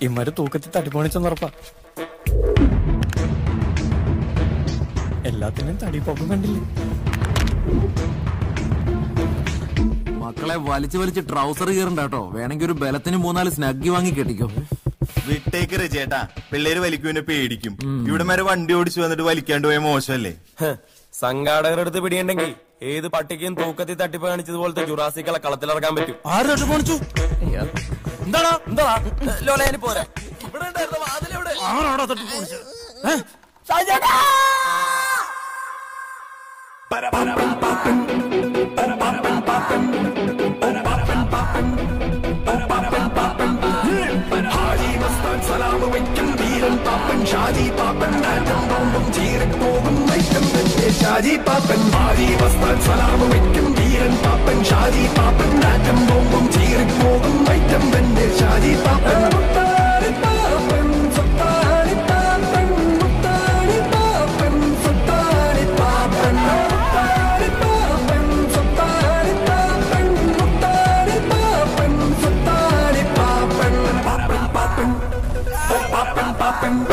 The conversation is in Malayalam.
ഇമാര് തൂക്കത്തിൽ തട്ടിപ്പോണിച്ചെന്നുറപ്പാ എല്ലാത്തിനും തടിപ്പൊപ്പം കണ്ടില്ലേ മക്കളെ വലിച്ചു വലിച്ച് ട്രൗസർ കീറണ്ട കേട്ടോ വേണമെങ്കിൽ ഒരു ബലത്തിന് മൂന്നാല് സ്നഗ്ഗി വാങ്ങി കെട്ടിക്കോ വിട്ടേക്ക് ചേട്ടാ പിള്ളേര് വലിക്കുവിനെ പേടിക്കും ഇവിടെ വരെ വണ്ടി ഓടിച്ചു വന്നിട്ട് വലിക്കാണ്ട് പോയ മോശമല്ലേ സംഘാടകരുടെ അടുത്ത് പിടിയുണ്ടെങ്കിൽ ഏത് പട്ടിക്കും തൂക്കത്തിൽ തട്ടിപ്പ് കാണിച്ചതുപോലത്തെ ജുറാസിക്കളെ കളത്തിലിറക്കാൻ പറ്റും ആരോട്ട് പോണിച്ചു എന്താടാ എന്താടാ ലോലയാനി പോരാ ഇവിടെ ഉണ്ടായിരുന്ന വാതിലെവിടെ ആരാടാ തട്ടി പോണിച്ചു ഷാജി പാപ്പൻ മാരി വസ്താൻ സലാമ് വയ്ക്കും വീരൻ പാപ്പൻ ഷാജി പാപ്പൻ നാറ്റം ബോംബും ചീറിപ്പോകും ഐറ്റം തന്നെ ഷാജി പാപ്പൻ മുത്താടി പാപ്പൻ സുത്താടി പാപ്പൻ മുത്താടി പാപ്പൻ സുത്താടി പാപ്പൻ മുത്താടി പാപ്പൻ സുത്താടി പാപ്പൻ മുത്താടി പാപ്പൻ സുത്താടി പാപ്പൻ പാപ്പൻ പാപ്പൻ പാപ്പൻ പാപ്പൻ